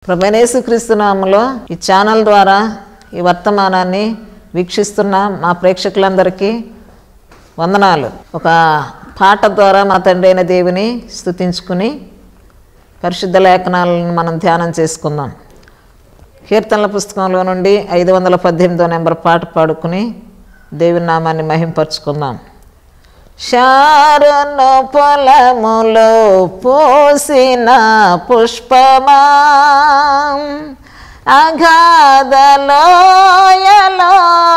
ప్రభనేసు క్రీస్తునామలో ఈ ఛానల్ ద్వారా ఈ వర్తమానాన్ని వీక్షిస్తున్న మా ప్రేక్షకులందరికీ వందనాలు ఒక పాట ద్వారా మా తండ్రి అయిన దేవుని స్తుతించుకుని పరిశుద్ధ లేఖనాలను మనం ధ్యానం చేసుకుందాం కీర్తనల పుస్తకంలో నుండి ఐదు వందల పద్దెనిమిదో నెంబర్ పాట పాడుకుని దేవుని నామాన్ని మహింపరుచుకుందాం శారను పొలములో పోసిన పుష్పమా అగాధలోయలో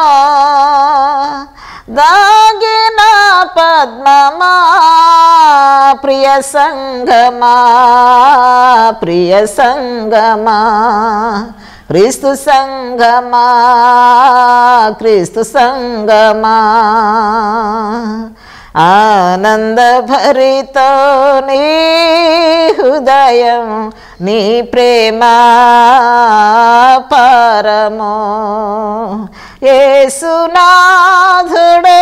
దాగిన పద్మమా ప్రియ సంగమా ప్రియ సంగమా క్రీస్తు సంగమా క్రీస్తు సంగమా ఆనందభరితో నీ హృదయం నీ ప్రేమ పరమో ఏసునాథుడో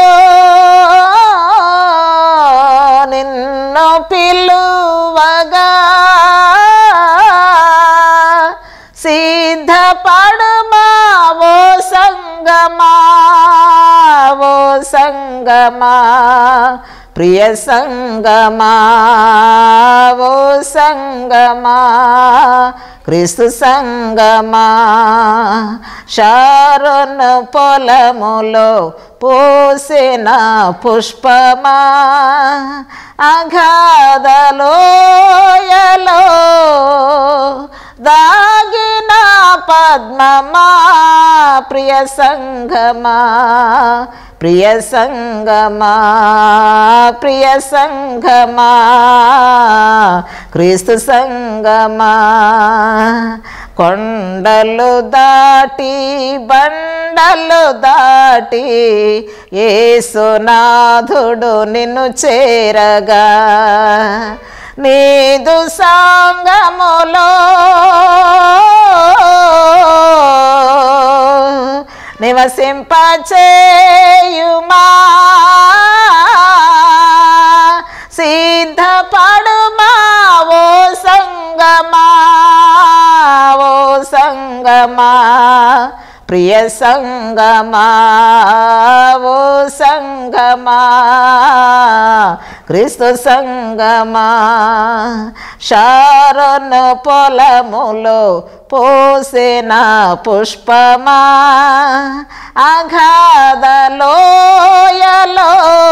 నిన్ను పిలువగా సిద్ధపడుమా ఓ సంగమా ఓ సంగమా ప్రియ సంగమా ఓ సంగమా క్రీస్తు సంగమా శారన్ పొలములో పోసిన పుష్పమా అగాధలోయలో దాగిన పద్మమా ప్రియ సంగమా ప్రియ సంగమా ప్రియ సంగమా క్రీస్తు సంగమా కొండలు దాటి బండలు దాటి ఏసునాథుడు నిన్ను చేరగా నీదు సంగములో నివసింపచేయుమా సిద్ధపడుమా ఓ సంగమా ఓ సంగమా ప్రియ సంగమా ఓ సంగమా క్రీస్తు సంగమా శారను పొలములో పోసిన పుష్పమా అగాధలోయలో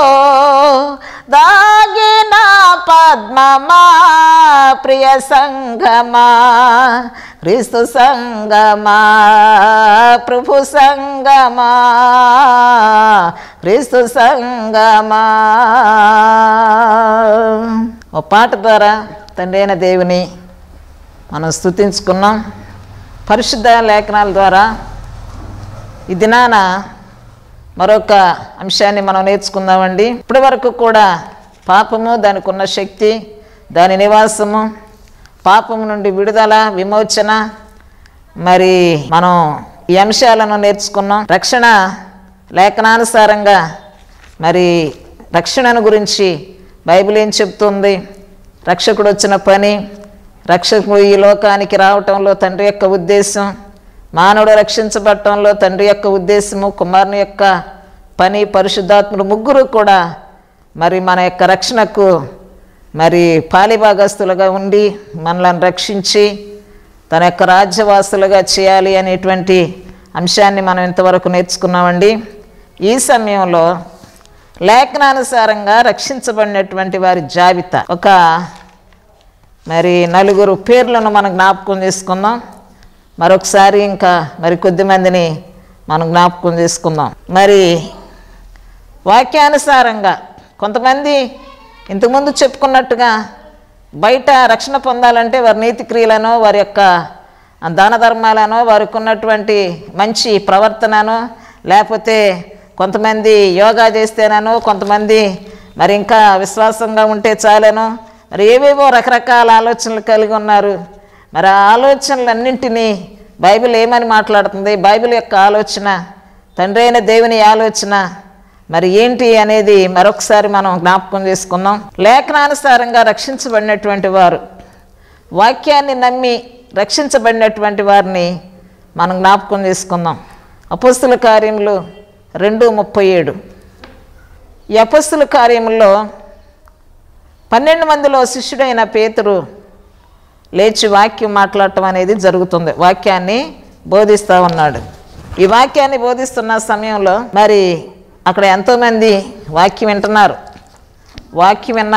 దాగిన పద్మమా ప్రియ సంగమా క్రీస్తు సంగమా ప్రభు సంగమా క్రీస్తు సంగమా ఓ పాట ద్వారా తండ్రి అయిన దేవుని మనం స్థుతించుకున్నాం పరిశుద్ధ లేఖనాల ద్వారా ఈ దినాన మరొక అంశాన్ని మనం నేర్చుకుందామండి ఇప్పటి వరకు కూడా పాపము దానికి ఉన్న శక్తి దాని నివాసము పాపము నుండి విడుదల విమోచన మరి మనం ఈ అంశాలను నేర్చుకున్నాం రక్షణ లేఖనానుసారంగా మరి రక్షణను గురించి బైబిల్ ఏం చెప్తుంది రక్షకుడు వచ్చిన పని రక్షకుడు ఈ లోకానికి రావటంలో తండ్రి యొక్క ఉద్దేశం మానవుడు రక్షించబడటంలో తండ్రి యొక్క ఉద్దేశము కుమారుని యొక్క పని పరిశుద్ధాత్ముడు ముగ్గురు కూడా మరి మన యొక్క రక్షణకు మరి పాలిభాగస్తులుగా ఉండి మనలను రక్షించి తన యొక్క రాజ్యవాసులుగా చేయాలి అనేటువంటి అంశాన్ని మనం ఇంతవరకు నేర్చుకున్నామండి ఈ సమయంలో లేఖనానుసారంగా రక్షించబడినటువంటి వారి జాబితా ఒక మరి నలుగురు పేర్లను మనం జ్ఞాపకం చేసుకుందాం మరొకసారి ఇంకా మరి కొద్ది మందిని మనం జ్ఞాపకం చేసుకుందాం మరి వాక్యానుసారంగా కొంతమంది ఇంతకుముందు చెప్పుకున్నట్టుగా బయట రక్షణ పొందాలంటే వారి నీతి క్రియలను వారి యొక్క దాన ధర్మాలను వారికి ఉన్నటువంటి మంచి ప్రవర్తనను లేకపోతే కొంతమంది యోగా చేస్తేనను కొంతమంది మరి ఇంకా విశ్వాసంగా ఉంటే చాలను మరి ఏవేవో రకరకాల ఆలోచనలు కలిగి ఉన్నారు మరి ఆ ఆలోచనలన్నింటినీ బైబిల్ ఏమని మాట్లాడుతుంది బైబిల్ యొక్క ఆలోచన తండ్రి అయిన దేవుని ఆలోచన మరి ఏంటి అనేది మరొకసారి మనం జ్ఞాపకం చేసుకుందాం లేఖనానుసారంగా రక్షించబడినటువంటి వారు వాక్యాన్ని నమ్మి రక్షించబడినటువంటి వారిని మనం జ్ఞాపకం చేసుకుందాం అపస్తుల కార్యములు రెండు ముప్పై ఏడు ఈ అపస్తుల కార్యముల్లో పన్నెండు మందిలో శిష్యుడైన పేతురు లేచి వాక్యం మాట్లాడటం అనేది జరుగుతుంది వాక్యాన్ని బోధిస్తూ ఉన్నాడు ఈ వాక్యాన్ని బోధిస్తున్న సమయంలో మరి అక్కడ ఎంతోమంది వాక్యం వింటున్నారు వాక్యం విన్న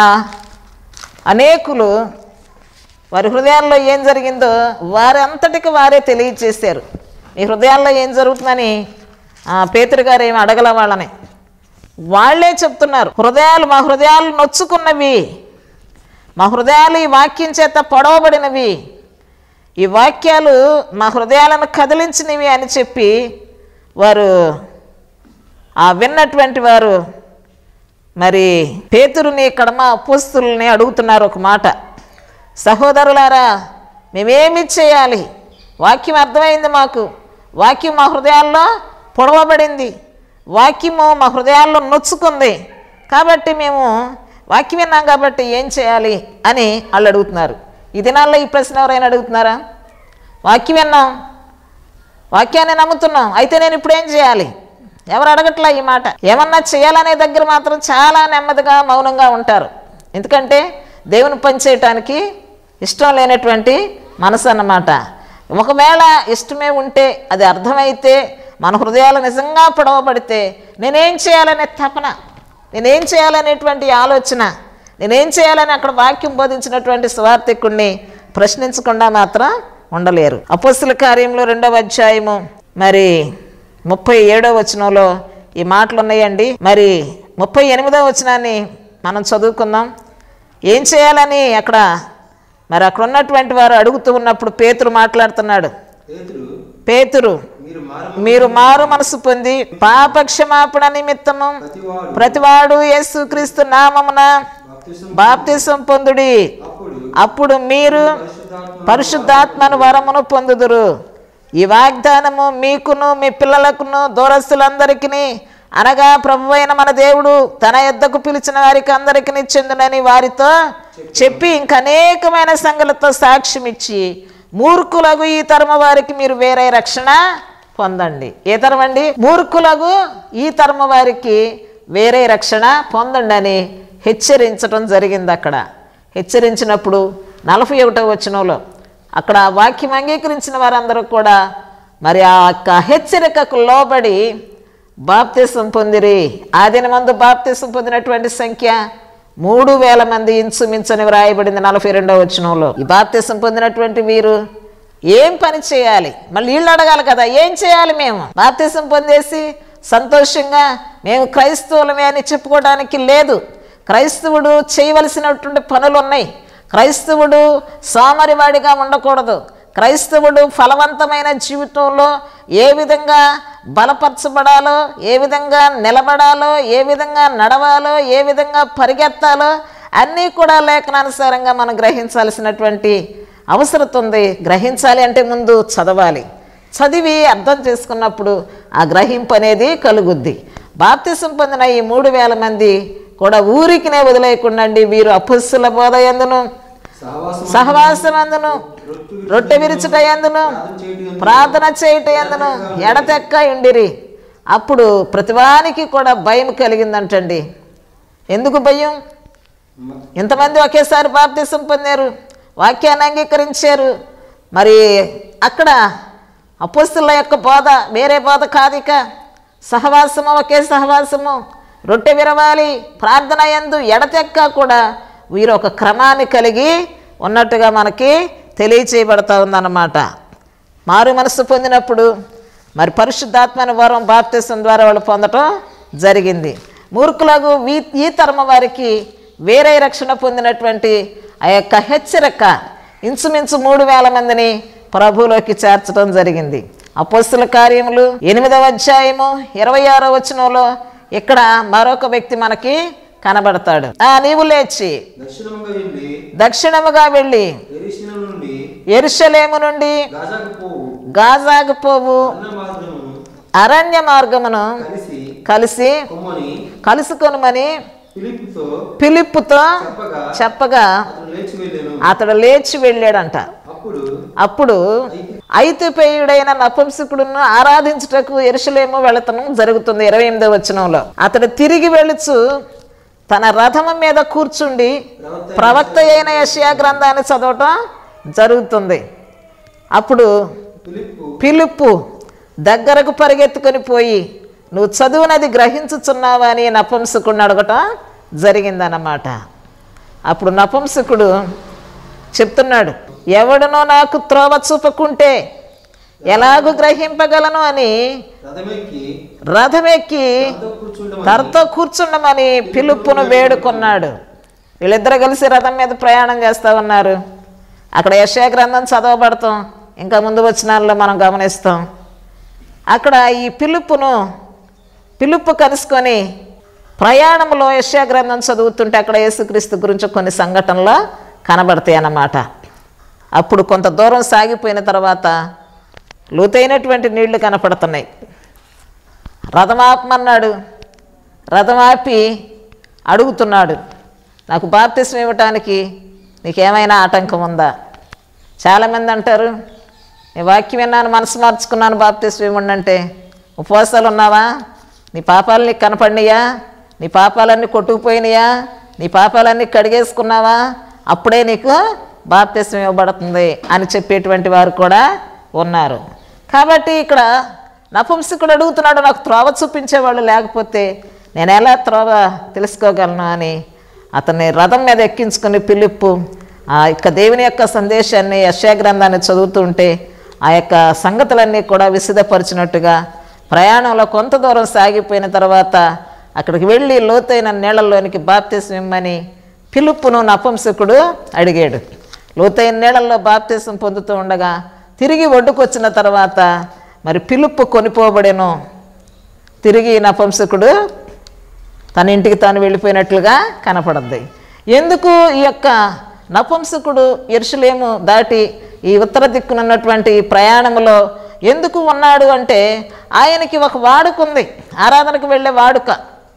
అనేకులు వారి హృదయాల్లో ఏం జరిగిందో వారి అంతటికి వారే తెలియచేశారు మీ హృదయాల్లో ఏం జరుగుతుందని ఆ, పేతురు గారు ఏమి అడగల వాళ్ళని వాళ్ళే చెప్తున్నారు హృదయాలు మా హృదయాలు నొచ్చుకున్నవి మా హృదయాలు ఈ వాక్యం చేత పొడవబడినవి ఈ వాక్యాలు మా హృదయాలను కదిలించినవి అని చెప్పి వారు ఆ విన్నటువంటి వారు మరి పేతురుని కడమ అపోస్తుల్ని అడుగుతున్నారు ఒక మాట సహోదరులారా మేమేమి చేయాలి వాక్యం అర్థమైంది మాకు వాక్యం మా హృదయాల్లో పొడవబడింది వాక్యము మా హృదయాల్లో నొచ్చుకుంది కాబట్టి మేము వాక్యం విన్నాం కాబట్టి ఏం చేయాలి అని వాళ్ళు అడుగుతున్నారు ఈ దినాల్లో ఈ ప్రశ్న ఎవరైనా అడుగుతున్నారా వాక్యం విన్నాం వాక్యాన్ని నమ్ముతున్నాం అయితే నేను ఇప్పుడు ఏం చేయాలి ఎవరు అడగట్లా ఈ మాట ఏమన్నా చేయాలనే దగ్గర మాత్రం చాలా నెమ్మదిగా మౌనంగా ఉంటారు ఎందుకంటే దేవుని పని చేయటానికి ఇష్టం లేనటువంటి మనసు అన్నమాట ఒకవేళ ఇష్టమే ఉంటే అది అర్థమైతే మన హృదయాలు నిజంగా పొడవబడితే నేనేం చేయాలనే తపన నేనేం చేయాలనేటువంటి ఆలోచన నేనేం చేయాలని అక్కడ వాక్యం బోధించినటువంటి స్వార్థికుడిని ప్రశ్నించకుండా మాత్రం ఉండలేరు అపోస్తుల కార్యంలో రెండవ అధ్యాయము మరి ముప్పై ఏడవ వచనంలో ఈ మాటలు ఉన్నాయండి మరి ముప్పై ఎనిమిదవ వచనాన్ని మనం చదువుకుందాం ఏం చేయాలని అక్కడ మరి అక్కడ ఉన్నటువంటి వారు అడుగుతూ ఉన్నప్పుడు పేతురు మాట్లాడుతున్నాడు పేతురు పేతురు మీరు మారు మీరు మారు మనసు పొంది పాప క్షమాపణ నిమిత్తము ప్రతివాడు ప్రతివాడు యేసుక్రీస్తు నామమున బాప్తిసం బాప్తిసం పొందుడి అప్పుడు అప్పుడు మీరు పరిశుద్ధాత్మ పరిశుద్ధాత్మను వరమును పొందుదురు ఈ వాగ్దానము మీకును మీ పిల్లలకును దూరస్తులందరికీ అనగా ప్రభువైన మన దేవుడు తన యొద్దకు పిలిచిన వారికి అందరికీ చెందునని వారితో చెప్పి ఇంక అనేకమైన సంగతులతో సాక్ష్యం ఇచ్చి మూర్ఖులకు ఈ తరమ వారికి మీరు వేరే రక్షణ పొందండి ఏ తరం అండి మూర్ఖులకు ఈ తరమ వారికి వేరే రక్షణ పొందండి అని హెచ్చరించడం జరిగింది అక్కడ హెచ్చరించినప్పుడు నలభై ఒకటో వచనంలో అక్కడ ఆ వాక్యం అంగీకరించిన వారందరూ కూడా మరి ఆ యొక్క హెచ్చరికకు లోబడి బాప్తిసం పొందిరి ఆ దినమందు బాప్తిసం పొందినటువంటి సంఖ్య మూడు వేల మంది ఇంచుమించని వ్రాయబడింది నలభై రెండవ వచనంలో ఈ బాప్తిసం పొందినటువంటి వీరు ఏం పని చేయాలి మళ్ళీ వీళ్ళు అడగాలి కదా ఏం చేయాలి మేము బాప్తిసం పొందేసి సంతోషంగా మేము క్రైస్తవులమే అని చెప్పుకోవడానికి లేదు క్రైస్తవుడు చేయవలసినటువంటి పనులు ఉన్నాయి క్రైస్తవుడు సోమరివాడిగా ఉండకూడదు క్రైస్తవుడు ఫలవంతమైన జీవితంలో ఏ విధంగా బలపరచబడాలో ఏ విధంగా నిలబడాలో ఏ విధంగా నడవాలో ఏ విధంగా పరిగెత్తాలో అన్నీ కూడా లేఖనానుసారంగా మనం గ్రహించాల్సినటువంటి అవసరం ఉంది గ్రహించాలి అంటే ముందు చదవాలి చదివి అర్థం చేసుకున్నప్పుడు ఆ గ్రహింపు అనేది కలుగుద్ది బాప్తిసం పొందిన ఈ మూడు వేల మంది కూడా ఊరికినే వదిలేయకుండండి వీరు అపుస్సుల బోధ ఎందును సహవాసం సహవాసమందును రొట్టె విరుచుట ఎందును ప్రార్థన చేయుట ఎందును ఎడతెక్క ఉండిరి అప్పుడు ప్రతివానికి కూడా భయం కలిగిందంటండి ఎందుకు భయం ఇంతమంది ఒకేసారి బాప్తిసం పొందారు వాక్యాన్ని అంగీకరించారు మరి అక్కడ అపోస్తుల యొక్క బోధ వేరే బోధ కాదు ఇక సహవాసము ఒకే సహవాసము రొట్టె విరవాలి ప్రార్థన ఎందు ఎడతెక్క కూడా వీరు ఒక క్రమాన్ని కలిగి ఉన్నట్టుగా మనకి తెలియచేయబడతా ఉందన్నమాట మారు మనసు పొందినప్పుడు మరి పరిశుద్ధాత్మని వరం బాప్తిసం ద్వారా వాళ్ళు పొందటం జరిగింది మూర్ఖులకు వీ ఈ తరమ వారికి వేరే రక్షణ పొందినటువంటి ఆ యొక్క హెచ్చరిక ఇంచుమించు మూడు వేల మందిని ప్రభువులోకి చేర్చడం జరిగింది అపోస్తుల కార్యములు ఎనిమిదవ అధ్యాయము ఇరవై ఆరో వచనంలో ఇక్కడ మరొక వ్యక్తి మనకి కనబడతాడు ఆ నీవు లేచి దక్షిణముగా వెళ్ళి దక్షిణముగా వెళ్ళి ఎరిశినం నుండి ఎరుషలేము నుండి గాజాకు పోవు గాజాకు పోవు అన్న మార్గము అరణ్య మార్గమును కలిసి కలిసి కొమ్మని కలుసుకొనుమని పిలుపుతో పిలుపుతో చెప్పగా చెప్పగా అతను లేచి వెళ్ళాను అతడు లేచి వెళ్ళాడంట అప్పుడు అప్పుడు అప్పుడు ఐతిపేయుడైన నపుంసకుడును ఆరాధించుటకు ఎరుసలేము వెళతనం జరుగుతుంది ఇరవై ఎనిమిదో వచనంలో అతడు తిరిగి వెళుచు తన రథము మీద కూర్చుండి ప్రవక్త అయిన యషయా గ్రంథాన్ని చదవటం జరుగుతుంది అప్పుడు పిలుపు పిలుపు దగ్గరకు పరిగెత్తుకొని పోయి నువ్వు చదువునది గ్రహించుచున్నావా అని నపుంసకుడిని అడగటం జరిగిందన్నమాట అప్పుడు నపుంసకుడు చెప్తున్నాడు ఎవడనో నాకు త్రోవ చూపకుంటే ఎలాగూ గ్రహింపగలను అని రథమెక్కి రథమెక్కి అంతా కూర్చుండమని తనతో కూర్చుండమని పిలుపును వేడుకున్నాడు వీళ్ళిద్దరు కలిసి రథం మీద ప్రయాణం చేస్తూ ఉన్నారు అక్కడ యశా గ్రంథం చదవబడతాం ఇంకా ముందు వచ్చినాల్లో మనం గమనిస్తాం అక్కడ ఈ పిలుపును పిలుపు కలుసుకొని ప్రయాణంలో యశా గ్రంథం చదువుతుంటే అక్కడ యేసుక్రీస్తు గురించి కొన్ని సంఘటనలు కనబడతాయి అన్నమాట అప్పుడు కొంత దూరం సాగిపోయిన తర్వాత లోతైనటువంటి నీళ్లు కనపడుతున్నాయి రథమాపమన్నాడు రథమాపి అడుగుతున్నాడు నాకు బాప్తిస్మ ఇవ్వటానికి నీకేమైనా ఆటంకం ఉందా చాలామంది అంటారు నీ వాక్యం విన్నాను మనసు మార్చుకున్నాను బాప్తిస్మ ఇవ్వండి అంటే ఉపవాసాలు ఉన్నావా నీ పాపాలు నీకు కనపడినాయా నీ పాపాలన్నీ కొట్టుకుపోయినాయా నీ పాపాలన్నీ కడిగేసుకున్నావా అప్పుడే నీకు బాప్తిస్మ ఇవ్వబడుతుంది అని చెప్పేటువంటి వారు కూడా ఉన్నారు కాబట్టి ఇక్కడ నపుంసకుడు అడుగుతున్నాడు నాకు త్రోవ చూపించేవాళ్ళు లేకపోతే నేను ఎలా త్రోవ తెలుసుకోగలను అని అతన్ని రథం మీద ఎక్కించుకుని పిలుపు ఆ యొక్క దేవుని యొక్క సందేశాన్ని యశా గ్రంథాన్ని చదువుతుంటే ఆ యొక్క సంగతులన్నీ కూడా విసిదపరిచినట్టుగా ప్రయాణంలో కొంత దూరం సాగిపోయిన తర్వాత అక్కడికి వెళ్ళి లోతైన నీళ్ళల్లోనికి బాప్తిసం ఇమ్మని పిలుపును నపుంసకుడు అడిగాడు లోతైన నీళ్ళల్లో బాప్తిసం పొందుతూ ఉండగా తిరిగి ఒడ్డుకొచ్చిన తర్వాత మరి పిలుపు కొనిపోబడెను తిరిగి నపుంసకుడు తన ఇంటికి తాను వెళ్ళిపోయినట్లుగా కనపడద్ది ఎందుకు ఈ యొక్క నపుంసకుడు ఎరుసలేము దాటి ఈ ఉత్తర దిక్కునున్నటువంటి ఈ ప్రయాణంలో ఎందుకు ఉన్నాడు అంటే ఆయనకి ఒక వాడుక ఉంది ఆరాధనకు వెళ్ళే వాడుక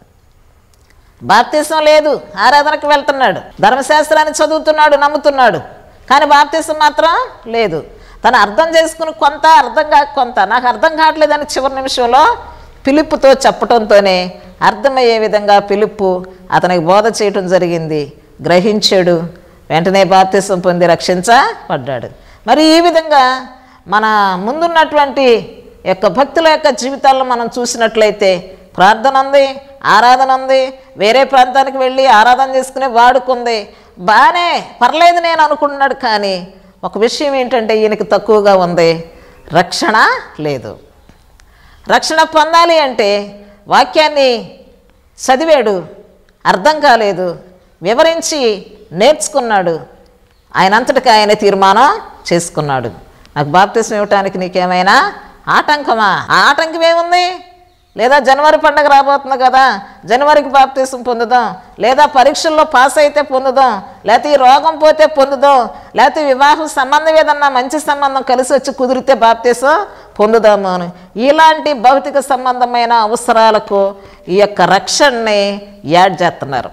బాప్తీసం లేదు ఆరాధనకు వెళ్తున్నాడు ధర్మశాస్త్రాన్ని చదువుతున్నాడు నమ్ముతున్నాడు కానీ బాప్తీసం మాత్రం లేదు తను అర్థం చేసుకుని కొంత అర్థం కాక కొంత నాకు అర్థం కావట్లేదని చివరి నిమిషంలో పిలుపుతో చెప్పటంతోనే అర్థమయ్యే విధంగా పిలుపు అతనికి బోధ చేయటం జరిగింది గ్రహించాడు వెంటనే బాప్తీసం పొంది రక్షించబడ్డాడు మరి ఈ విధంగా మన ముందున్నటువంటి యొక్క భక్తుల యొక్క జీవితాల్లో మనం చూసినట్లయితే ప్రార్థన ఉంది ఆరాధన ఉంది వేరే ప్రాంతానికి వెళ్ళి ఆరాధన చేసుకునే వాడుకుంది బాగానే పర్లేదు నేను అనుకుంటున్నాడు కానీ ఒక విషయం ఏంటంటే ఈయనకి తక్కువగా ఉంది రక్షణ లేదు రక్షణ పొందాలి అంటే వాక్యాన్ని చదివాడు అర్థం కాలేదు వివరించి నేర్చుకున్నాడు ఆయన అంతటికి ఆయన తీర్మానం చేసుకున్నాడు నాకు బాప్తిసం ఇవ్వటానికి నీకేమైనా ఆటంకమా ఆ ఆటంకం ఏముంది లేదా జనవరి పండగ రాబోతుంది కదా జనవరికి బాప్తీసం పొందుదాం లేదా పరీక్షల్లో పాస్ అయితే పొందుదాం లేకపోతే ఈ రోగం పోతే పొందుదాం లేకపోతే వివాహం సంబంధం ఏదన్నా మంచి సంబంధం కలిసి వచ్చి కుదిరితే బాప్తీసం పొందుదాము అని ఇలాంటి భౌతిక సంబంధమైన అవసరాలకు ఈ యొక్క రక్షణని యాడ్ చేస్తున్నారు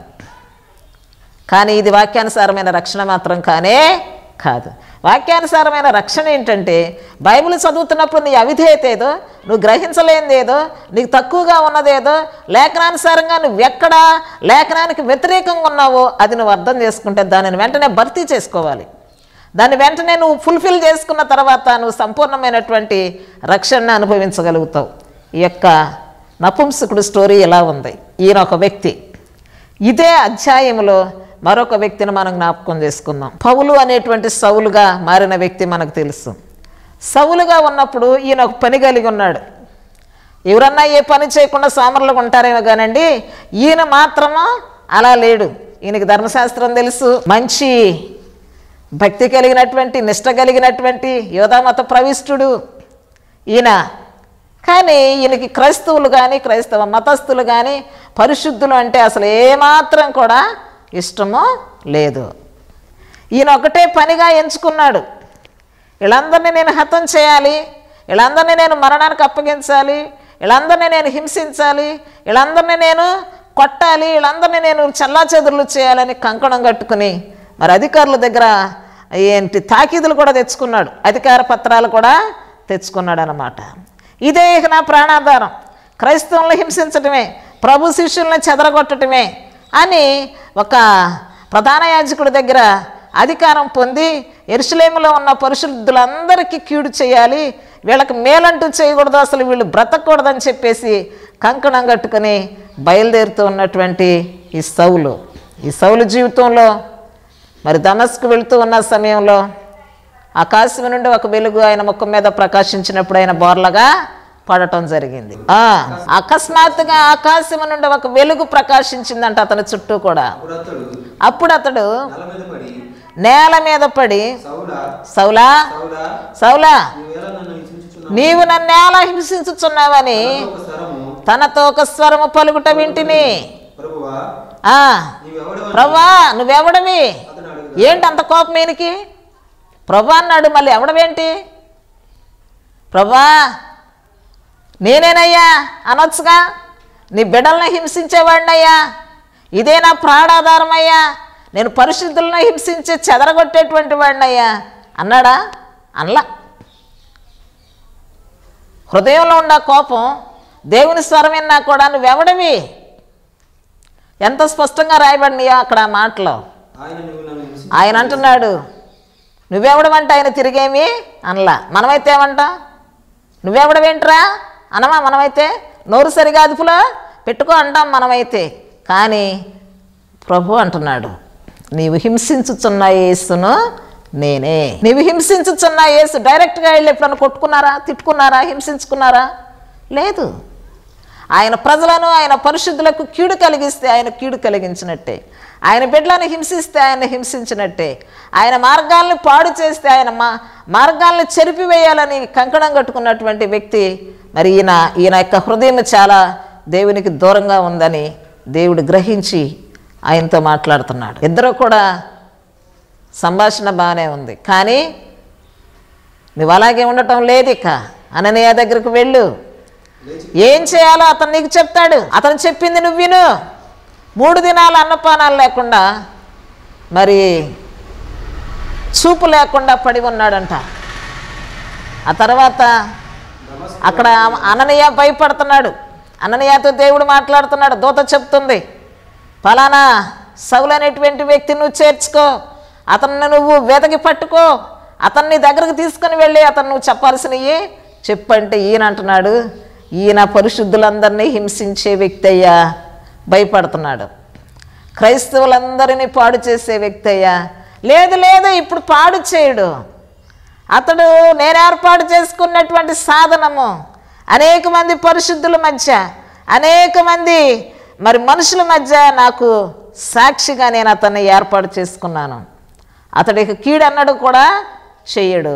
కానీ ఇది వాక్యానుసారమైన రక్షణ మాత్రం కానే కాదు వాక్యానుసారమైన రక్షణ ఏంటంటే బైబిల్ చదువుతున్నప్పుడు నీ అవిధేయత ఏదో నువ్వు గ్రహించలేనిది ఏదో నీకు తక్కువగా ఉన్నదేదో లేఖనానుసారంగా నువ్వు ఎక్కడ లేఖనానికి వ్యతిరేకంగా ఉన్నావో అది నువ్వు అర్థం చేసుకుంటే దానిని వెంటనే భర్తీ చేసుకోవాలి దాన్ని వెంటనే నువ్వు ఫుల్ఫిల్ చేసుకున్న తర్వాత నువ్వు సంపూర్ణమైనటువంటి రక్షణను అనుభవించగలుగుతావు ఈ యొక్క నపుంసకుడు స్టోరీ ఎలా ఉంది ఈయన ఒక వ్యక్తి ఇదే అధ్యాయంలో మరొక వ్యక్తిని మనం జ్ఞాపకం చేసుకుందాం పౌలు అనేటువంటి సౌలుగా మారిన వ్యక్తి మనకు తెలుసు సౌలుగా ఉన్నప్పుడు ఈయన ఒక పని కలిగి ఉన్నాడు ఎవరన్నా ఏ పని చేయకుండా సోమరులుగా ఉంటారేమో కానండి ఈయన మాత్రము అలా లేడు ఈయనకి ధర్మశాస్త్రం తెలుసు మంచి భక్తి కలిగినటువంటి నిష్ట కలిగినటువంటి యోధామత ప్రవిష్టుడు ఈయన కానీ ఈయనకి క్రైస్తవులు కానీ క్రైస్తవ మతస్థులు కానీ పరిశుద్ధులు అంటే అసలు ఏమాత్రం కూడా ఇష్టము లేదు ఈయన ఒకటే పనిగా ఎంచుకున్నాడు వీళ్ళందరినీ నేను హతం చేయాలి వీళ్ళందరినీ నేను మరణానికి అప్పగించాలి వీళ్ళందరినీ నేను హింసించాలి వీళ్ళందరినీ నేను కొట్టాలి వీళ్ళందరినీ నేను చల్లా చేయాలని కంకణం కట్టుకుని మరి అధికారుల దగ్గర ఏంటి తాకీదులు కూడా తెచ్చుకున్నాడు అధికార పత్రాలు కూడా తెచ్చుకున్నాడు అనమాట ఇదే ఇక నా ప్రాణాధారం క్రైస్తవులను హింసించటమే ప్రభు శిష్యులను చెదరగొట్టటమే అని ఒక ప్రధాన యాజకుడి దగ్గర అధికారం పొంది ఎరుసలేములో ఉన్న పరిశుద్ధులందరికీ కీడు చేయాలి వీళ్ళకి మేలంటూ చేయకూడదు అసలు వీళ్ళు బ్రతకూడదని చెప్పేసి కంకణం కట్టుకొని బయలుదేరుతూ ఉన్నటువంటి ఈ సౌలు ఈ సౌలు జీవితంలో మరి దమస్కు వెళుతూ ఉన్న సమయంలో ఆకాశం నుండి ఒక వెలుగు ఆయన ముఖం మీద ప్రకాశించినప్పుడు ఆయన బోర్లగా పడటం జరిగింది ఆ, అకస్మాత్తుగా ఆకాశం నుండి ఒక వెలుగు ప్రకాశించిందంట అతని చుట్టూ కూడా అప్పుడు అతడు అప్పుడు అతడు నేల మీద పడి నేల మీద పడి సౌలా సౌలా సౌలా సౌలా నీవేళ నన్ను హింసించుచున్నావు నీవు నన్ను ఎలా హింసించుచున్నావని ఒక స్వరము తనతో ఒక స్వరము పలుకుట వింటిని ప్రభువా ఆ, నీవెవడు ప్రభా నువ్వెవడవి అతను అడుగు ఏంటి అంత కోపం ఈయనకి ప్రభా అన్నాడు మళ్ళీ ఎవడవేంటి ప్రభా నేనేనయ్యా అనొచ్చుగా నీ బిడ్డలను హింసించేవాడినయ్యా ఇదే నా ప్రాణాధారమయ్యా నేను పరిశుద్ధులను హింసించి చెదరగొట్టేటువంటి వాడినయ్యా అన్నాడా అనలా హృదయంలో ఉన్న కోపం దేవుని స్వరం విన్నా కూడా నువ్వెవడవి ఎంత స్పష్టంగా రాయబడినాయో అక్కడ ఆ మాటలో ఆయన నువ్వు నన్ను హింసించు ఆయన అంటున్నాడు నువ్వెవడమంటే ఆయన తిరిగేమి అనలా మనమైతే ఏమంటాం నువ్వెవడమేంట్రా అనమా మనమైతే నోరు సరిగా అదుపులో పెట్టుకో అంటాం మనమైతే కానీ ప్రభు అంటున్నాడు నీవు హింసించుచున్న యేసును నేనే నీవు హింసించుచున్న యేసు డైరెక్ట్గా వెళ్ళి ఎప్పుడన్నా కొట్టుకున్నారా తిట్టుకున్నారా హింసించుకున్నారా లేదు ఆయన ప్రజలను ఆయన పరిశుద్ధులకు కీడు కలిగిస్తే ఆయన కీడు కలిగించినట్టే ఆయన బిడ్డలను హింసిస్తే ఆయన హింసించినట్టే ఆయన మార్గాల్ని పాడు చేస్తే ఆయన మా మార్గాల్ని చెరిపివేయాలని కంకణం కట్టుకున్నటువంటి వ్యక్తి మరి ఈయన ఈయన యొక్క హృదయం చాలా దేవునికి దూరంగా ఉందని దేవుడు గ్రహించి ఆయనతో మాట్లాడుతున్నాడు ఇద్దరు కూడా సంభాషణ బాగానే ఉంది కానీ నువ్వు అలాగే ఉండటం లేదు ఇక అననీయ దగ్గరకు వెళ్ళు లేచి ఏం చేయాలో అతను నీకు చెప్తాడు అతను చెప్పింది నువ్వు విను మూడు దినాలు అన్నపానాలు లేకుండా మరి చూపు లేకుండా పడి ఉన్నాడంట ఆ తర్వాత దమస్కు అక్కడ అననీయ భయపడుతున్నాడు అననీయతో దేవుడు మాట్లాడుతున్నాడు దూత చెప్తుంది ఫలానా సౌలు అనేటువంటి వ్యక్తి నువ్వు చేర్చుకో అతన్ని నువ్వు వెతకి పట్టుకో అతన్ని దగ్గరకు తీసుకుని వెళ్ళి అతను నువ్వు చెప్పాల్సినవి చెప్పంటే ఈయన అంటున్నాడు ఈయన పరిశుద్ధులందరినీ హింసించే వ్యక్తి అయ్యా భయపడుతున్నాడు క్రైస్తవులందరినీ పాడు చేసే వ్యక్తి అయ్యా లేదు లేదు ఇప్పుడు పాడు చేయడు అతడు నేను ఏర్పాటు చేసుకున్నటువంటి సాధనము అనేక మంది పరిశుద్ధుల మధ్య అనేక మంది మరి మనుషుల మధ్య నాకు సాక్షిగా నేను అతన్ని ఏర్పాటు చేసుకున్నాను అతడికి కీడు అన్నడు కూడా చెయ్యడు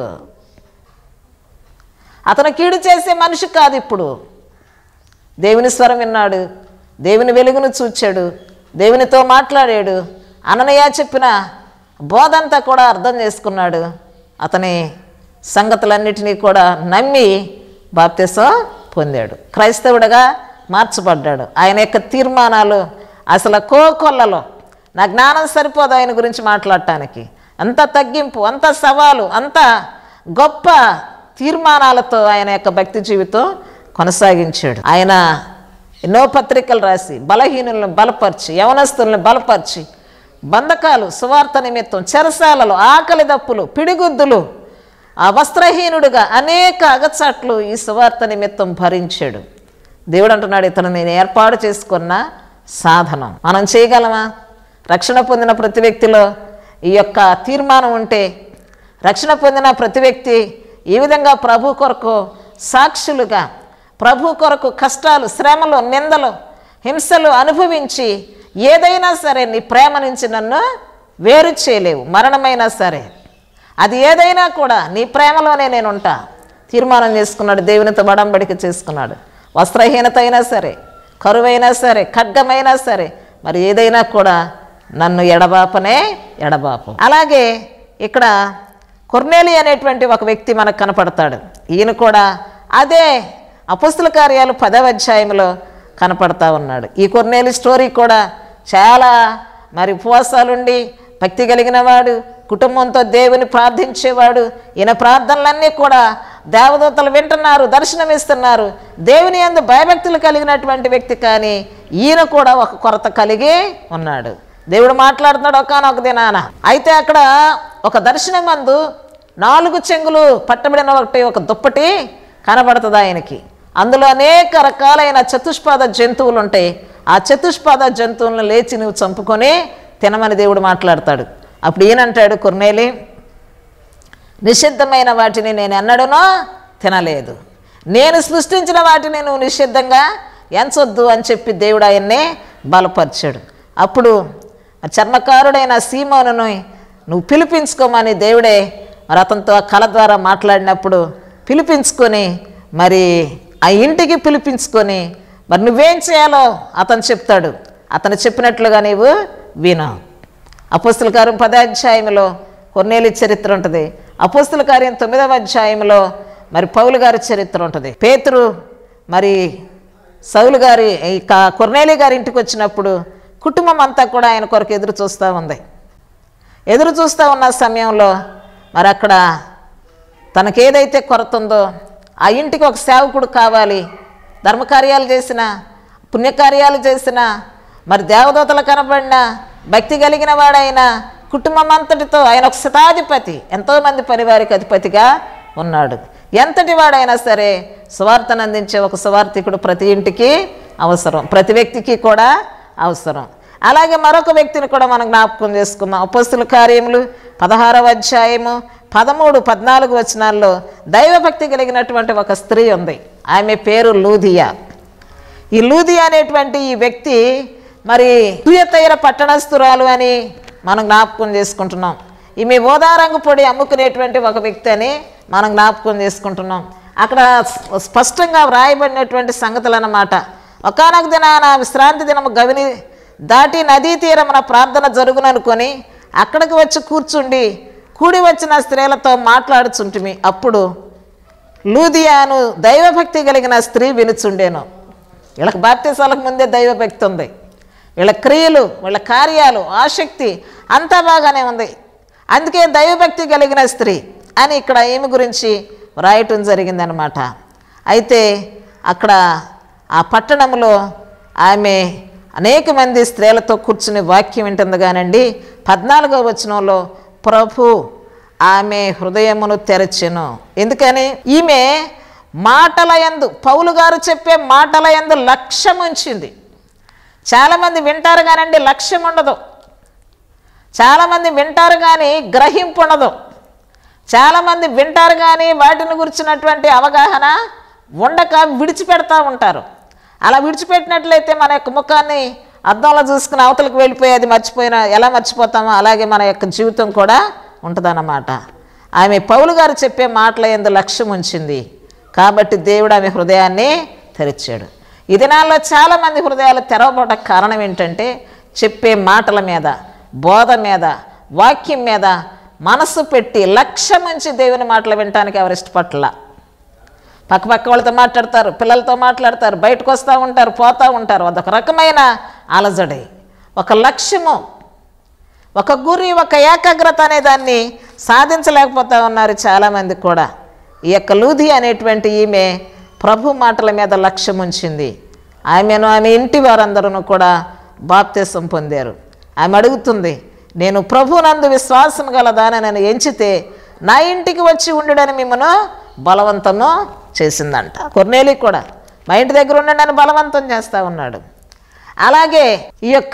అతను కీడు చేసే మనిషి కాదు ఇప్పుడు దేవుని స్వరం విన్నాడు దేవుని వెలుగును చూచాడు దేవునితో మాట్లాడాడు అననయ్య చెప్పిన బోధంతా కూడా అర్థం చేసుకున్నాడు అతని సంగతులన్నిటినీ కూడా నమ్మి బాప్తిసం పొందాడు క్రైస్తవుడిగా మార్చబడ్డాడు ఆయన యొక్క తీర్మానాలు అసలు కోకొల్లలో నా జ్ఞానం సరిపోదు ఆయన గురించి మాట్లాడటానికి అంత తగ్గింపు అంత సవాలు అంత గొప్ప తీర్మానాలతో ఆయన యొక్క భక్తి జీవితం కొనసాగించాడు ఆయన ఎన్నో పత్రికలు రాసి బలహీనులను బలపరిచి యవనస్తులను బలపరిచి బంధకాలు సువార్త నిమిత్తం చెరసాలలు ఆకలి దప్పులు పిడిగుద్దులు ఆ వస్త్రహీనుడుగా అనేక అగచాట్లు ఈ సువార్త నిమిత్తం భరించాడు దేవుడు అంటున్నాడు ఇతను నేను ఏర్పాటు చేసుకున్న సాధనం మనం చేయగలమా రక్షణ పొందిన ప్రతి వ్యక్తిలో ఈ యొక్క తీర్మానం ఉంటే రక్షణ పొందిన ప్రతి వ్యక్తి ఈ విధంగా ప్రభు కొరకు సాక్షులుగా ప్రభు కొరకు కష్టాలు శ్రమలు నిందలు హింసలు అనుభవించి ఏదైనా సరే నీ ప్రేమ నుంచి నన్ను వేరు చేయలేవు మరణమైనా సరే అది ఏదైనా కూడా నీ ప్రేమలోనే నేను ఉంటా తీర్మానం చేసుకున్నాడు దేవునితో బడంబడిక చేసుకున్నాడు వస్త్రహీనత అయినా సరే కరువైనా సరే ఖడ్గమైనా సరే మరి ఏదైనా కూడా నన్ను ఎడబాపనే ఎడబాపు అలాగే ఇక్కడ కొర్నేలి అనేటువంటి ఒక వ్యక్తి మనకు కనపడతాడు ఈయన కూడా అదే అపుస్తుల కార్యాలు పదవ అధ్యాయంలో కనపడతా ఉన్నాడు ఈ కొర్నేలి స్టోరీ కూడా చాలా మరి ఉపవాసాలుండి భక్తి కలిగిన వాడు కుటుంబంతో దేవుని ప్రార్థించేవాడు ఈయన ప్రార్థనలన్నీ కూడా దేవదూతలు వింటున్నారు దర్శనమిస్తున్నారు దేవుని యందు భయభక్తులు కలిగినటువంటి వ్యక్తి కానీ ఈయన కూడా ఒక కొరత కలిగి ఉన్నాడు దేవుడు మాట్లాడుతున్నాడు ఒకనొక దినాన అయితే అక్కడ ఒక దర్శనం మందు నాలుగు చెంగులు పట్టబడిన ఒకటి ఒక దుప్పటి కనబడుతుంది ఆయనకి అందులో అనేక రకాలైన చతుష్పాద జంతువులు ఉంటాయి ఆ చతుష్పాద జంతువులను లేచి నువ్వు చంపుకొని తినమని దేవుడు మాట్లాడతాడు అప్పుడు ఈయనంటాడు కొర్నేలి నిషిద్ధమైన వాటిని నేను ఎన్నడూనో తినలేదు నేను సృష్టించిన వాటిని నువ్వు నిషిద్ధంగా ఎంచొద్దు అని చెప్పి దేవుడు ఆయన్ని బలపరిచాడు అప్పుడు ఆ చర్మకారుడైన సీమోనును నువ్వు పిలిపించుకోమని దేవుడే మరి అతనితో ఆ కళ ద్వారా మాట్లాడినప్పుడు పిలిపించుకొని మరి ఆ ఇంటికి పిలిపించుకొని మరి నువ్వేం చేయాలో అతను చెప్తాడు అతను చెప్పినట్లుగా నీవు విను అపోస్తుల కార్యం పదాధ్యాయంలో కొన్నేలి చరిత్ర ఉంటుంది అపోస్తుల కార్యం తొమ్మిదవ అధ్యాయంలో మరి పౌలు గారి చరిత్ర ఉంటుంది పేతురు మరి సౌలు గారి ఇక కొర్నేలి గారి ఇంటికి వచ్చినప్పుడు కుటుంబం అంతా కూడా ఆయన కొరకు ఎదురు చూస్తూ ఉంది ఎదురు చూస్తూ ఉన్న సమయంలో మరి అక్కడ తనకేదైతే కొరత ఉందో ఆ ఇంటికి ఒక సేవకుడు కావాలి ధర్మకార్యాలు చేసిన పుణ్యకార్యాలు చేసిన మరి దేవదూతలు కనబడిన భక్తి కలిగిన వాడైన కుటుంబం అంతటితో ఆయన ఒక శతాధిపతి ఎంతోమంది పరివారికి అధిపతిగా ఉన్నాడు ఎంతటి వాడైనా సరే సువార్తను అందించే ఒక సువార్థికుడు ప్రతి ఇంటికి అవసరం ప్రతి వ్యక్తికి కూడా అవసరం అలాగే మరొక వ్యక్తిని కూడా మనం జ్ఞాపకం చేసుకుందాం అపోస్తుల కార్యములు పదహారవ అధ్యాయము పదమూడు పద్నాలుగు వచనాల్లో దైవభక్తి కలిగినటువంటి ఒక స్త్రీ ఉంది ఆమె పేరు లూదియా ఈ లూదియా అనేటువంటి ఈ వ్యక్తి మరి తుయతైర పట్టణస్థురాలు అని మనం జ్ఞాపకం చేసుకుంటున్నాం ఈమె ఓదారంగు పొడి అమ్ముకునేటువంటి ఒక వ్యక్తి అని మనం జ్ఞాపకం చేసుకుంటున్నాం అక్కడ స్ప- స్పష్టంగా వ్రాయబడినటువంటి సంగతులు అన్నమాట ఒకనొక దినాన విశ్రాంతి దినము గవిని దాటి నదీ తీరమున ప్రార్థన జరుగుననుకొని అక్కడికి వచ్చి కూర్చుండి కూడి వచ్చిన స్త్రీలతో మాట్లాడుచుంటిమి అప్పుడు లూదియాను దైవభక్తి కలిగిన స్త్రీ వినుచుండేను వీళ్ళకి బాప్తీసాలకు ముందే దైవభక్తి ఉంది వీళ్ళ క్రియలు వీళ్ళ కార్యాలు ఆసక్తి అంతా బాగానే ఉంది అందుకే దైవభక్తి కలిగిన స్త్రీ అని ఇక్కడ ఈమె గురించి వ్రాయటం జరిగిందనమాట అయితే అక్కడ ఆ పట్టణంలో ఆమె అనేక మంది స్త్రీలతో కూర్చుని వాక్యం వింటుంది కానండి పద్నాలుగో వచనంలో ప్రభు ఆమె హృదయమును తెరచెను ఎందుకని ఈమె మాటల యందు పౌలు గారు చెప్పే మాటల యందు లక్ష్యం ఉంచింది చాలామంది వింటారు కానండి లక్ష్యం ఉండదు చాలామంది వింటారు కానీ గ్రహింపు ఉండదు చాలామంది వింటారు కానీ వాటిని గురించినటువంటి అవగాహన ఉండక విడిచిపెడతా ఉంటారు అలా విడిచిపెట్టినట్లయితే మన యొక్క ముఖాన్ని అద్దంలో చూసుకుని అవతలకు వెళ్ళిపోయేది మర్చిపోయినా ఎలా మర్చిపోతామో అలాగే మన యొక్క జీవితం కూడా ఉంటుందన్నమాట ఆమె పౌలు గారు చెప్పే మాటల ఎందు లక్ష్యం ఉంచింది కాబట్టి దేవుడు ఆమె హృదయాన్ని తెరిచాడు ఈ దినాల్లో చాలామంది హృదయాలు తెరవబడక కారణం ఏంటంటే చెప్పే మాటల మీద బోధ మీద వాక్యం మీద మనసు పెట్టి లక్ష్యం ఉంచి దేవుని మాటలు వినటానికి ఎవరు ఇష్టపట్ల పక్క పక్క వాళ్ళతో మాట్లాడతారు పిల్లలతో మాట్లాడతారు బయటకు వస్తూ ఉంటారు పోతూ ఉంటారు అదొక రకమైన అలజడి ఒక లక్ష్యము ఒక గురి ఒక ఏకాగ్రత అనే దాన్ని సాధించలేకపోతా ఉన్నారు చాలామంది కూడా ఈ యొక్క లూది అనేటువంటి ఈమె ప్రభు మాటల మీద లక్ష్యం ఉంచింది ఆమెను ఆమె ఇంటి వారందరూ కూడా బాప్తీసం పొందారు ఆమె అడుగుతుంది నేను ప్రభునందు విశ్వాసం గలదాని నన్ను ఎంచితే నా ఇంటికి వచ్చి ఉండుడని మిమ్మను బలవంతము చేసిందంట కొర్నేలి కూడా మా ఇంటి దగ్గర ఉండండి అని బలవంతం చేస్తూ ఉన్నాడు అలాగే ఈ యొక్క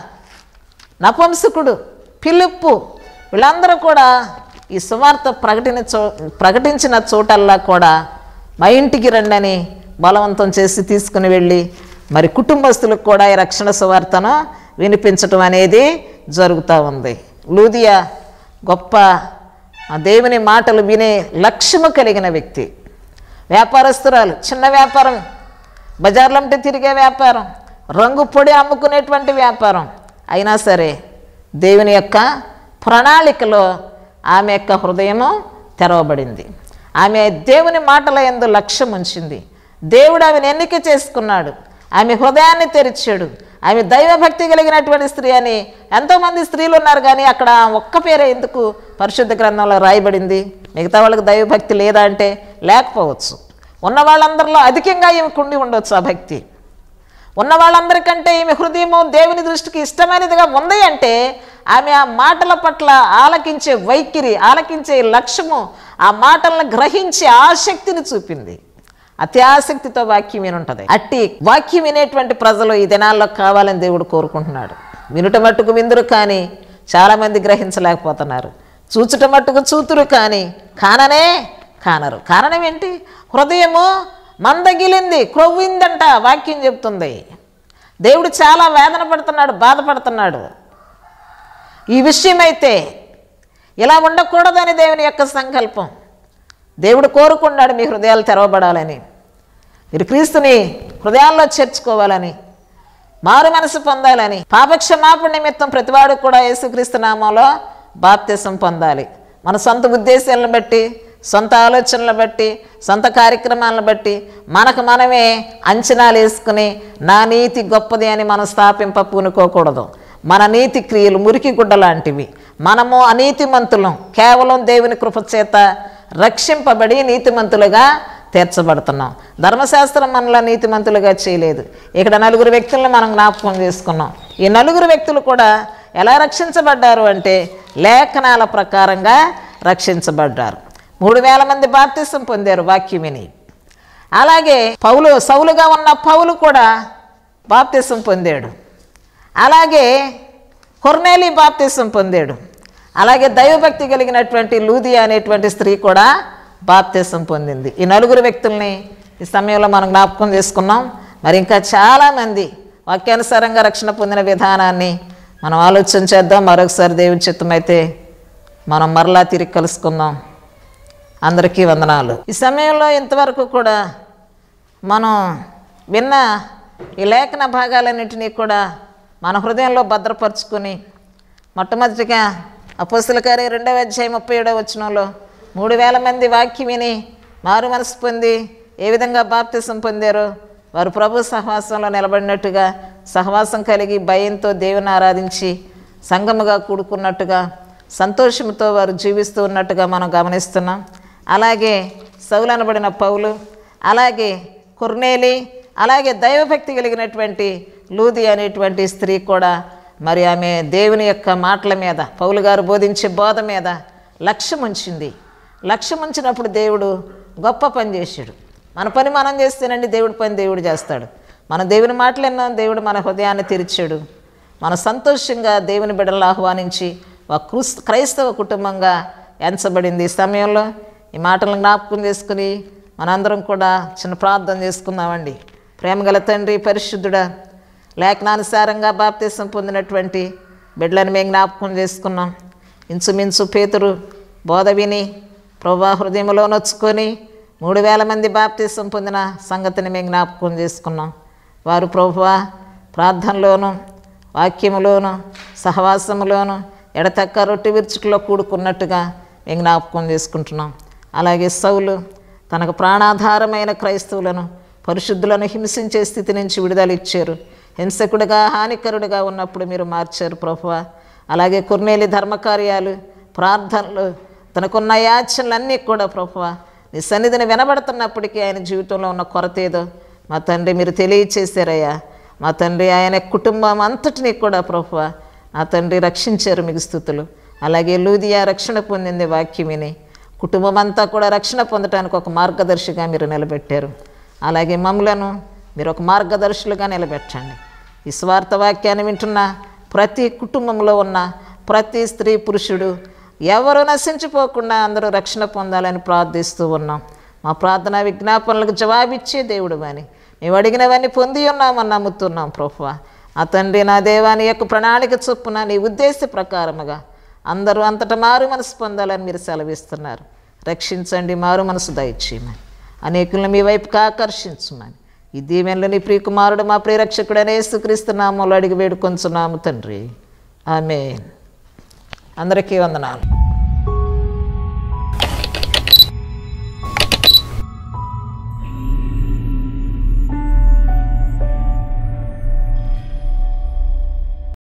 నపుంసకుడు పిలుపు వీళ్ళందరూ కూడా ఈ సువార్త ప్రకటిన చో ప్రకటించిన చోటల్లా కూడా మా ఇంటికి రండని బలవంతం చేసి తీసుకుని వెళ్ళి మరి కుటుంబస్తులకు కూడా ఈ రక్షణ సువార్తను వినిపించటం అనేది జరుగుతూ ఉంది లూదియా గొప్ప ఆ దేవుని మాటలు వినే లక్ష్యము కలిగిన వ్యక్తి వ్యాపారస్తురాలు చిన్న వ్యాపారం బజార్లో ఉంటే తిరిగే వ్యాపారం రంగు పొడి అమ్ముకునేటువంటి వ్యాపారం అయినా సరే దేవుని యొక్క ప్రణాళికలో ఆమె యొక్క హృదయము తెరవబడింది ఆమె దేవుని మాటల ఎందు లక్ష్యం ఉంచింది దేవుడు ఆమెను ఎన్నిక చేసుకున్నాడు ఆమె హృదయాన్ని తెరిచాడు ఆమె దైవభక్తి కలిగినటువంటి స్త్రీ అని ఎంతోమంది స్త్రీలు ఉన్నారు కానీ అక్కడ ఒక్క పేరే ఎందుకు పరిశుద్ధ గ్రంథంలో రాయబడింది మిగతా వాళ్ళకి దైవభక్తి లేదా అంటే లేకపోవచ్చు ఉన్న వాళ్ళందరిలో అధికంగా ఈమె కుండి ఉండొచ్చు ఆ భక్తి ఉన్న వాళ్ళందరికంటే ఈమె హృదయము దేవుని దృష్టికి ఇష్టమైనదిగా ఉంది అంటే ఆమె ఆ మాటల పట్ల ఆలకించే వైఖరి ఆలకించే లక్ష్యము ఆ మాటలను గ్రహించే ఆసక్తిని చూపింది అతి ఆసక్తితో వాక్యం వినుంటది అట్టి వాక్యం వినేటువంటి ప్రజలు ఈ దినాల్లో కావాలని దేవుడు కోరుకుంటున్నాడు వినుట మట్టుకు విందురు కానీ చాలామంది గ్రహించలేకపోతున్నారు చూచుట మట్టుకు చూతురు కానీ కాననే కానరు కారణం ఏంటి హృదయము మందగిలింది క్రొవ్విందంట వాక్యం చెప్తుంది దేవుడు చాలా వేదన పడుతున్నాడు బాధపడుతున్నాడు ఈ విషయమైతే ఇలా ఉండకూడదని దేవుని యొక్క సంకల్పం దేవుడు కోరుకున్నాడు మీ హృదయాలు తెరవబడాలని మీరు క్రీస్తుని హృదయాల్లో చేర్చుకోవాలని మారు మనసు పొందాలని పాపక్షమాపణ నిమిత్తం ప్రతివాడు కూడా యేసుక్రీస్తు నామంలో బాప్తిసం పొందాలి మన సొంత ఉద్దేశాలను బట్టి సొంత ఆలోచనలను బట్టి సొంత కార్యక్రమాలను బట్టి మనకు మనమే అంచనాలు వేసుకుని నా నీతి గొప్పది అని మనం స్థాపింప పూనుకోకూడదు మన నీతి క్రియలు మురికి గుడ్డ లాంటివి మనము అనీతిమంతులం కేవలం దేవుని కృప చేత రక్షింపబడి నీతిమంతులుగా తీర్చబడుతున్నాం ధర్మశాస్త్రం మనలో నీతిమంతులుగా చేయలేదు ఇక్కడ నలుగురు వ్యక్తులను మనం జ్ఞాపకం చేసుకున్నాం ఈ నలుగురు వ్యక్తులు కూడా ఎలా రక్షించబడ్డారు అంటే లేఖనాల ప్రకారంగా రక్షించబడ్డారు మూడు వేల మంది బాప్తిసం పొందారు వాక్యమిని అలాగే పౌలు సౌలుగా ఉన్న పౌలు కూడా బాప్తిసం పొందాడు అలాగే కొర్నేలి బాప్తిసం పొందాడు అలాగే దైవభక్తి కలిగినటువంటి లూదియా అనేటువంటి స్త్రీ కూడా బాప్తిసం పొందింది ఈ నలుగురు వ్యక్తుల్ని ఈ సమయంలో మనం జ్ఞాపకం చేసుకున్నాం మరి ఇంకా చాలామంది వాక్యానుసారంగా రక్షణ పొందిన విధానాన్ని మనం ఆలోచన చేద్దాం మరొకసారి దేవుని చిత్తమైతే మనం మరలా తిరిగి కలుసుకుందాం అందరికీ వందనాలు ఈ సమయంలో ఇంతవరకు కూడా మనం విన్న ఈ లేఖన భాగాలన్నింటినీ కూడా మన హృదయంలో భద్రపరుచుకొని మొట్టమొదటిగా అపోస్తుల కార్య రెండవ అధ్యాయం ముప్పై ఏడవ వచనంలో మూడు వేల మంది వాక్యం విని మారు మనసు పొంది ఏ విధంగా బాప్తిసం పొందారో వారు ప్రభు సహవాసంలో నిలబడినట్టుగా సహవాసం కలిగి భయంతో దేవుని ఆరాధించి సంగముగా కూడుకున్నట్టుగా సంతోషంతో వారు జీవిస్తూ ఉన్నట్టుగా మనం గమనిస్తున్నాం అలాగే సౌలనబడిన పౌలు అలాగే కుర్నేలి అలాగే దైవభక్తి కలిగినటువంటి లూది అనేటువంటి స్త్రీ కూడా మరి ఆమె దేవుని యొక్క మాటల మీద పౌలు గారు బోధించే బోధ మీద లక్ష్యం ఉంచింది లక్ష్యం ఉంచినప్పుడు దేవుడు గొప్ప పని చేశాడు మన పని మనం చేస్తేనండి దేవుడి పని దేవుడు చేస్తాడు మన దేవుని మాటలు విన్నాం దేవుడు మన హృదయాన్ని తెరిచాడు మన సంతోషంగా దేవుని బిడ్డలను ఆహ్వానించి ఒక క్రిస్ క్రైస్తవ కుటుంబంగా ఎంచబడింది ఈ సమయంలో ఈ మాటలను జ్ఞాపకం చేసుకుని మనందరం కూడా చిన్న ప్రార్థన చేసుకుందామండి ప్రేమగల తండ్రి పరిశుద్ధుడా లేఖనానుసారంగా బాప్తీసం పొందినటువంటి బిడ్డలను మేము జ్ఞాపకం చేసుకున్నాం ఇంచుమించు పేతురు బోధ విని ప్రభా హృదయంలో నొచ్చుకొని మూడు వేల మంది బాప్తీసం పొందిన సంగతిని మేము జ్ఞాపకం చేసుకున్నాం వారు ప్రభువా ప్రార్థనలోను వాక్యములోను సహవాసములోను ఎడతక్క రొట్టె విరుచుకులో కూడుకున్నట్టుగా మేము జ్ఞాపకం చేసుకుంటున్నాం అలాగే సౌలు తనకు ప్రాణాధారమైన క్రైస్తవులను పరిశుద్ధులను హింసించే స్థితి నుంచి విడుదల ఇచ్చారు హింసకుడిగా హానికరుడిగా ఉన్నప్పుడు మీరు మార్చారు ప్రభువ అలాగే కొన్నేలి ధర్మకార్యాలు ప్రార్థనలు తనకున్న యాచనలన్నీ కూడా ప్రభువ నీ సన్నిధిని వినబడుతున్నప్పటికీ ఆయన జీవితంలో ఉన్న కొరత ఏదో మా తండ్రి మీరు తెలియచేశారయ్యా మా తండ్రి ఆయన కుటుంబం అంతటినీ కూడా ప్రభువ నా తండ్రి రక్షించారు మీకు స్థుతులు అలాగే లూదియా రక్షణ పొందింది వాక్యం విని కుటుంబం అంతా కూడా రక్షణ పొందడానికి ఒక మార్గదర్శిగా మీరు నిలబెట్టారు అలాగే మమ్మలను మీరు ఒక మార్గదర్శులుగా నిలబెట్టండి ఈ స్వార్థ వాక్యాన్ని వింటున్న ప్రతి కుటుంబంలో ఉన్న ప్రతి స్త్రీ పురుషుడు ఎవరు నశించిపోకుండా అందరూ రక్షణ పొందాలని ప్రార్థిస్తూ ఉన్నాం మా ప్రార్థన విజ్ఞాపనలకు జవాబిచ్చే దేవుడు అని మేము అడిగినవన్నీ పొంది ఉన్నామని నమ్ముతున్నాం ప్రభువా ఆ తండ్రి నా దేవాని యొక్క ప్రణాళిక చొప్పున నీ ఉద్దేశ ప్రకారముగా అందరూ అంతటా మారు మనసు పొందాలని మీరు సెలవిస్తున్నారు రక్షించండి మారు మనసు దయచేయమని అనేకులను మీ వైపుకి ఆకర్షించమని ఈ దీవెనలో నీ ప్రియకుమారుడు మా ప్రియరక్షకుడనే యేసుక్రీస్తు నామంలో అడిగి వేడుకొంచున్నాము తండ్రి ఆమె అందరికీ వందనాలు